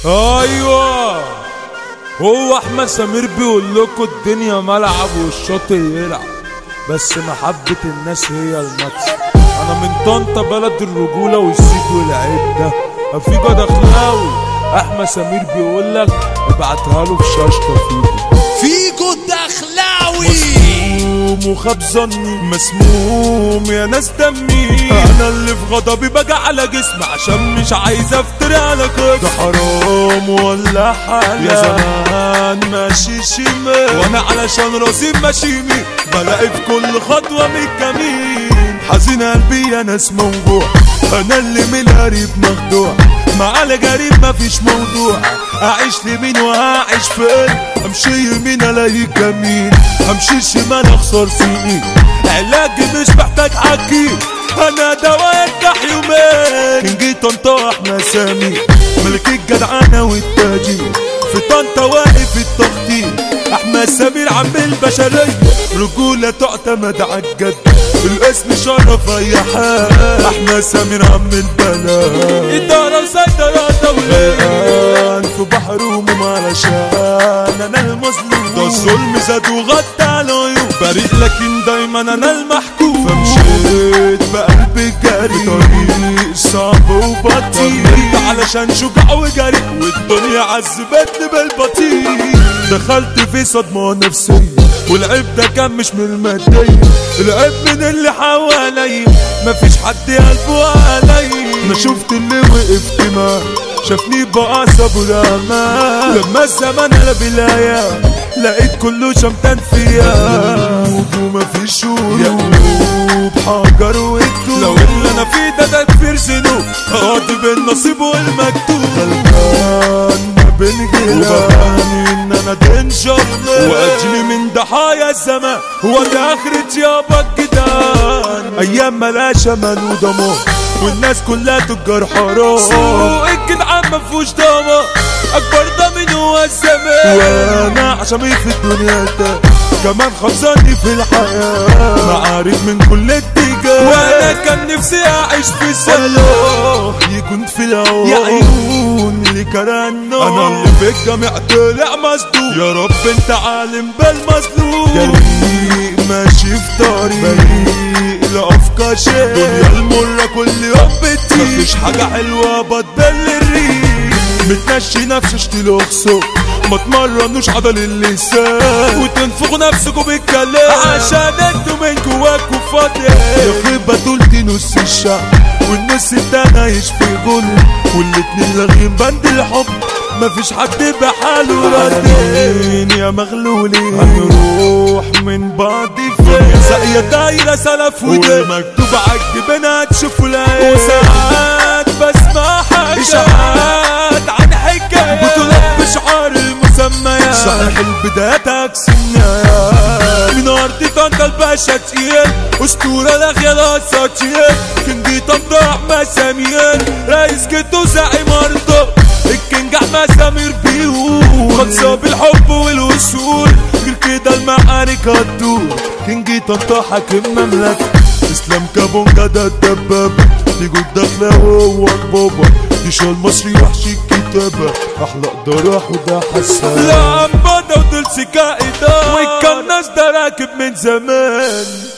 ايوه هو احمد سمير بيقول لكم الدنيا ملعب والشاطئ يلعب بس محبة الناس هي المكسب انا من طنطا بلد الرجولة والسيد والعيب ده افيجو دخلاوي احمد سمير بيقول لك ابعتها له في شاشة فيجو فيجو الدخلاوي مسموم وخاب ظني مسموم يا ناس دمي انا اللي في غضبي بقى على جسمي عشان مش عايز افتري على كده ده حرام ولا حلال يا زمان ماشي شمال وانا علشان راسي ماشيمي بلاقي في كل خطوة من الكمين حزين قلبي يا ناس موجوع انا اللي من القريب مخدوع مع الغريب مفيش موضوع اعيش لمين واعيش فين امشي يمين الاقي جميل امشي شمال اخسر سنين علاجي مش محتاج حكيم انا دواء يفتح يومين جيت طنطا احنا سامي ملك الجدعنة والتاجي في طنطا واقف التخطيط احمد سمير عم البشرية رجولة تعتمد عالجد الاسم شرف اي حال احمد سمير عم البلد ادارة وسيطرة دولية في بحر هموم علشان انا المظلوم ده الظلم زاد وغطى على عيوب بريء لكن دايما انا المحكوم فمشيت بقلبي جري في طريق صعب وبطيء علشان شجاع وجري والدنيا عذبتني بالبطيء دخلت في صدمة نفسية والعيب ده كان مش من المادية العيب من اللي حواليا مفيش حد قلبه عليا انا شفت اللي وقفت معاه شافني بعصب والامان لما الزمن قلب الايام لقيت كله شمتان فيا ومفيش شروط يا قلوب حجر والدود لو اللي انا فيه ده تكفير ذنوب هقضي بالنصيب والمكتوب غلطان ما بين جيراني ان انا دنجر واجلي من ضحايا الزمان هو ده اخرة يابا الجدعان ايام ملاش امان وضمان والناس كلها تجار حرام سوق الجدعان مفهوش ضمان اكبر ضامن هو الزمان وانا عشمي في الدنيا ده كمان خلصاني في الحياة معارف من كل اتجاه وانا كان نفسي اعيش في سلام يكون في الهوا يا عيون اللي كرهنا انا اللي في الجامع طلع مصدوم يا رب انت عالم بالمظلوم جريء ماشي في طريق بريء لافكار شيء دنيا المرة كل يوم بتيجي مفيش حاجة حلوة بتبل الريق متمشي نفسي اشتي اخصو ما تمرنوش عضل اللسان وتنفخوا نفسكوا بالكلام عشان انتوا من جواكوا فاضي يا خيبة دولتي نص الشعب والنص التاني عايش في غل والاتنين لاغيين بند الحب مفيش حد بحاله راضيين يا مغلولين هنروح من بعض فين ساقية دايرة سلف ودين مكتوب عالجبين تشوفوا العين وساعات بسمع حاجات اشاعات عن حكايات بطولات بشعار المسميات صحيح البدايات عكس النهايات من ارض طنطا الباشا تقيل اسطورة الاخيال اساطير كنجي طنطا احمد سمير رئيس جدو زعيم ارضه الكينج احمد سمير بيقول خلصة بالحب والوصول غير كده المعارك هتدور كينج طنطا حاكم مملكة اسلام كابونجا ده الدبابة تيجوا الدخلة وهو بابا ديش المصري وحش الكتابة احلى ضراح وده حسان لا عم بدا ودول سكائدة والكم ناس ده راكب من زمان